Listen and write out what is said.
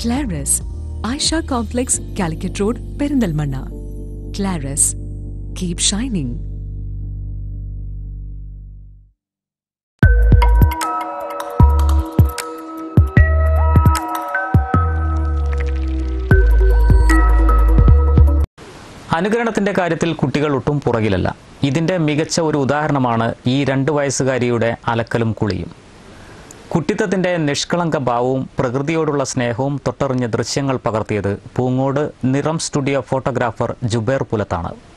ക്ലാരസ് Aisha complex Calicut road Perinthalmanna Claras keep shining അനുകരണത്തിന്റെ കാര്യത്തിൽ കുട്ടികൾ ഒട്ടും പുറകിലല്ല ഇതിന്റെ മികച്ച ഒരു ഉദാഹരണമാണ് ഈ രണ്ട് വയസ്സുകാരിയുടെ അലക്കലും കുളിയും കുട്ടിത്തത്തിന്റെ നിഷ്കളങ്ക ഭാവവും പ്രകൃതിയോടുള്ള സ്നേഹവും തൊട്ടറിഞ്ഞ ദൃശ്യങ്ങൾ പകർത്തിയത് പൂങ്ങോട് നിറം സ്റ്റുഡിയോ ഫോട്ടോഗ്രാഫർ ജുബേർ പുലത്താണ്